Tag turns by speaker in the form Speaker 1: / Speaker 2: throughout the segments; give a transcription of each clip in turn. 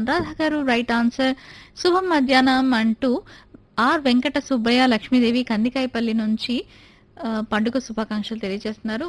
Speaker 1: అనురాధ గారు right answer శుభం మధ్యాహ్నం అంటూ ఆర్ వెంకట సుబ్బయ్య లక్ష్మీదేవి కందికాయపల్లి నుంచి ఆ, పండుగ శుభాకాంక్షలు తెలియజేస్తున్నారు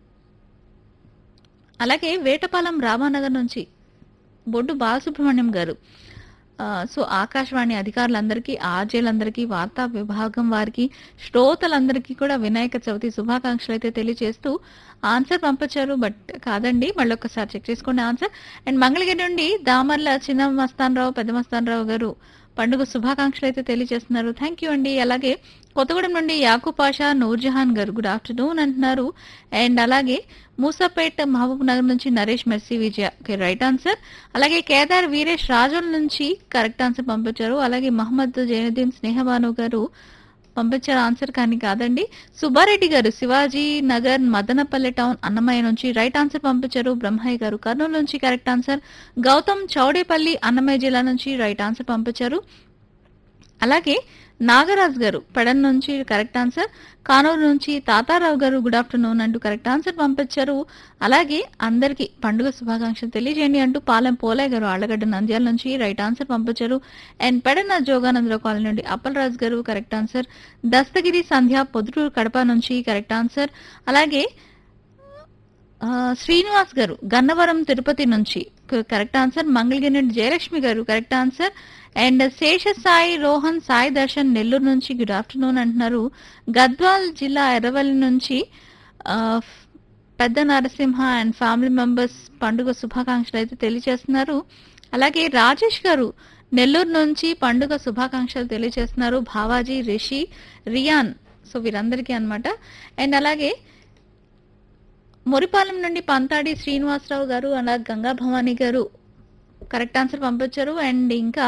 Speaker 1: అలాగే వేటపాలెం రామానగర్ నుంచి బొడ్డు బాలసుబ్రహ్మణ్యం గారు ఆ, సో ఆకాశవాణి అధికారులందరికీ ఆర్జేలందరికీ వార్తా విభాగం వారికి శ్రోతలందరికీ కూడా వినాయక చవితి శుభాకాంక్షలు అయితే తెలియజేస్తూ ఆన్సర్ పంపించారు బట్ కాదండి మళ్ళీ ఒకసారి చెక్ చేసుకోండి ఆన్సర్ అండ్ మంగళగిరి నుండి దామర్ల చిన్న మస్తాన్ రావు పెద్ద మస్తాన్ రావు గారు పండుగ శుభాకాంక్షలు అయితే తెలియజేస్తున్నారు థ్యాంక్ యూ అండి అలాగే కొత్తగూడెం నుండి యాకూబ్ పాషా నూర్జహాన్ గారు గుడ్ ఆఫ్టర్నూన్ అంటున్నారు అండ్ అలాగే మూసాపేట్ మహబూబ్ నగర్ నుంచి Naresh Mercy Vijaya okay right answer అలాగే కేదార్ వీరేష్ రాజోల్ నుంచి కరెక్ట్ ఆన్సర్ పంపించారు అలాగే మహమ్మద్ జైనుద్దీన్ స్నేహబాను గారు పంపించారు ఆన్సర్ కానీ కాదండి సుబ్బారెడ్డి గారు శివాజీ నగర్ మదనపల్లె టౌన్ అన్నమయ్య నుంచి రైట్ ఆన్సర్ పంపించారు బ్రహ్మయ్య గారు కర్నూలు నుంచి కరెక్ట్ ఆన్సర్ గౌతమ్ చౌడేపల్లి అన్నమయ్య జిల్లా నుంచి రైట్ ఆన్సర్ పంపించారు అలాగే నాగరాజ్ గారు పెడన్ నుంచి కరెక్ట్ ఆన్సర్ కానూరు నుంచి తాతారావు గారు గుడ్ ఆఫ్టర్నూన్ అంటూ కరెక్ట్ ఆన్సర్ పంపించారు అలాగే అందరికీ పండుగ శుభాకాంక్షలు తెలియజేయండి అంటూ పాలెం పోలే గారు ఆళ్లగడ్డ నంద్యాల నుంచి రైట్ ఆన్సర్ పంపించారు అండ్ పెడన జోగానందరావు కాలనీ నుండి అప్పలరాజు గారు కరెక్ట్ ఆన్సర్ దస్తగిరి సంధ్య పొద్దుటూరు కడప నుంచి కరెక్ట్ ఆన్సర్ అలాగే ఆ, శ్రీనివాస్ గారు గన్నవరం తిరుపతి నుంచి క- కరెక్ట్ ఆన్సర్ మంగళగిరి నుండి Jayalakshmi garu correct answer and Sesha Sai Rohan Sai Darshan Nellore నుంచి గుడ్ ఆఫ్టర్నూన్ అంటున్నారు గద్వాల్ జిల్లా ఎర్రవల్లి నుంచి ఆ, ఫ్- పెద్ద నరసింహ అండ్ ఫ్యామిలీ మెంబర్స్ పండుగ శుభాకాంక్షలు అయితే తెలియజేస్తున్నారు అలాగే రాజేష్ గారు నెల్లూరు నుంచి పండుగ శుభాకాంక్షలు తెలియజేస్తున్నారు భావాజీ రిషి రియాన్ సో వీరందరికీ అన్నమాట అండ్ అలాగే మురిపాలెం నుండి పంతాడి శ్రీనివాసరావు గారు అలాగే గంగా భవానీ గారు కరెక్ట్ ఆన్సర్ పంపించారు అండ్ ఇంకా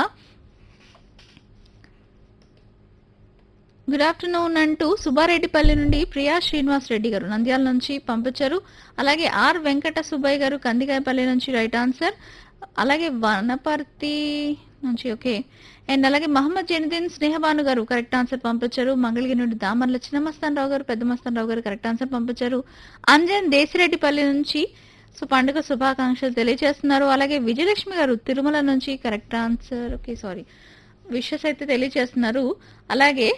Speaker 1: గుడ్ ఆఫ్టర్నూన్ అంటూ సుబ్బారెడ్డిపల్లి నుండి ప్రియా శ్రీనివాస్ రెడ్డి గారు నంద్యాల నుంచి పంపించారు అలాగే ఆర్ వెంకట సుబ్బయ్య గారు కందికాయపల్లి నుంచి రైట్ ఆన్సర్ అలాగే వనపర్తి నుంచి ఓకే అండ్ అలాగే మహమ్మద్ జైనుద్దీన్ స్నేహబాను గారు కరెక్ట్ ఆన్సర్ పంపించారు మంగళగిరి నుండి దామర్ల చిన్నమస్తాన్ రావు గారు పెద్ద మస్తాన్ రావు గారు కరెక్ట్ ఆన్సర్ పంపించారు అంజన్ దేశిరెడ్డిపల్లి నుంచి సో పండుగ శుభాకాంక్షలు తెలియజేస్తున్నారు అలాగే విజయలక్ష్మి గారు తిరుమల నుంచి correct answer okay sorry wishes అయితే తెలియజేస్తున్నారు అలాగే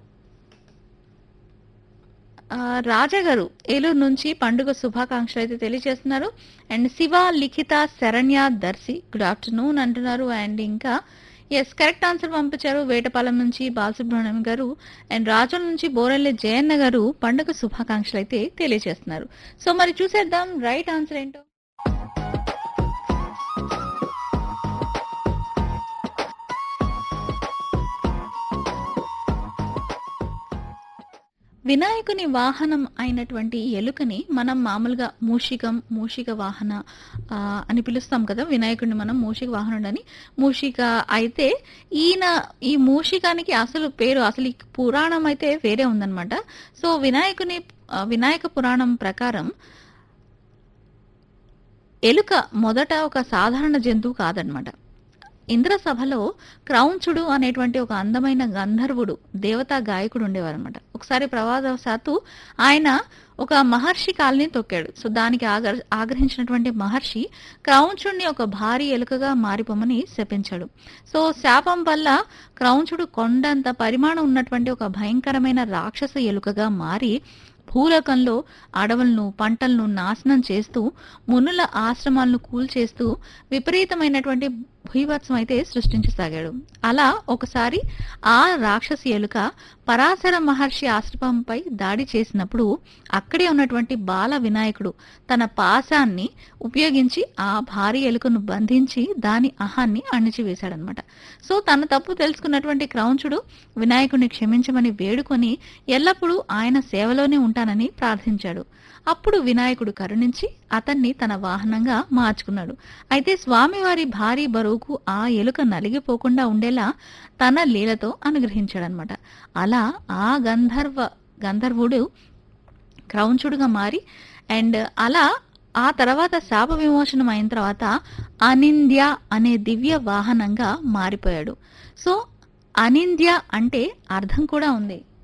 Speaker 1: ఆ, రాజా గారు ఏలూరు నుంచి పండుగ శుభాకాంక్షలు అయితే తెలియజేస్తున్నారు and Shiva Likhitha Saranya Darsi good afternoon అంటున్నారు అండ్ ఇంకా ఎస్ కరెక్ట్ ఆన్సర్ పంపించారు వేటపాలెం నుంచి బాలసుబ్రహ్మణ్యం గారు అండ్ రాజుల నుంచి బోరెల్లి జయన్న గారు పండుగ శుభాకాంక్షలు అయితే తెలియజేస్తున్నారు సో మరి చూసేద్దాం రైట్ ఆన్సర్ ఏంటో వినాయకుని వాహనం అయినటువంటి ఎలుకని మనం మామూలుగా మూషికం మూషిక వాహన ఆ, అని పిలుస్తాం కదా వినాయకుడిని మనం మూషిక వాహనుడు అని మూషిక అయితే ఈయన ఈ మూషికానికి అసలు పేరు అసలు ఈ పురాణం అయితే వేరే ఉందన్నమాట సో వినాయకుని ఆ, వినాయక పురాణం ప్రకారం ఎలుక మొదట ఒక సాధారణ జంతువు కాదనమాట ఇంద్రసభలో క్రౌంచుడు అనేటువంటి ఒక అందమైన గంధర్వుడు దేవతా గాయకుడు ఉండేవారనమాట ఒకసారి ప్రవాదవశాత్తు ఆయన ఒక మహర్షి కాల్ని తొక్కాడు సో దానికి ఆగ్ర ఆగ్రహించినటువంటి మహర్షి క్రౌంచుడిని ఒక భారీ ఎలుకగా మారిపోమని శపించాడు సో శాపం వల్ల క్రౌంచుడు కొండంత పరిమాణం ఉన్నటువంటి ఒక భయంకరమైన రాక్షస ఎలుకగా మారి భూలోకంలో అడవులను పంటలను నాశనం చేస్తూ మునుల ఆశ్రమాలను కూల్చేస్తూ విపరీతమైనటువంటి భూభత్సం అయితే సృష్టించసాగాడు అలా ఒకసారి ఆ రాక్షసి ఎలుక పరాశర మహర్షి ఆశ్రమంపై దాడి చేసినప్పుడు అక్కడే ఉన్నటువంటి బాల వినాయకుడు తన పాశాన్ని ఉపయోగించి ఆ భారీ ఎలుకను బంధించి దాని అహాన్ని అణిచివేశాడనమాట సో తన తప్పు తెలుసుకున్నటువంటి క్రౌంచుడు వినాయకుడిని క్షమించమని వేడుకొని ఎల్లప్పుడూ ఆయన సేవలోనే ఉంటానని ప్రార్థించాడు అప్పుడు వినాయకుడు కరుణించి అతన్ని తన వాహనంగా మార్చుకున్నాడు అయితే స్వామివారి భారీ బరువుకు ఆ ఎలుక నలిగిపోకుండా ఉండేలా తన లీలతో అనుగ్రహించాడనమాట అలా ఆ గంధర్వ గంధర్వుడు క్రౌంచుడుగా మారి అండ్ అలా ఆ తర్వాత శాప విమోచనం అయిన తర్వాత అనింద్య అనే దివ్య వాహనంగా మారిపోయాడు సో అనింద్య అంటే అర్థం కూడా ఉంది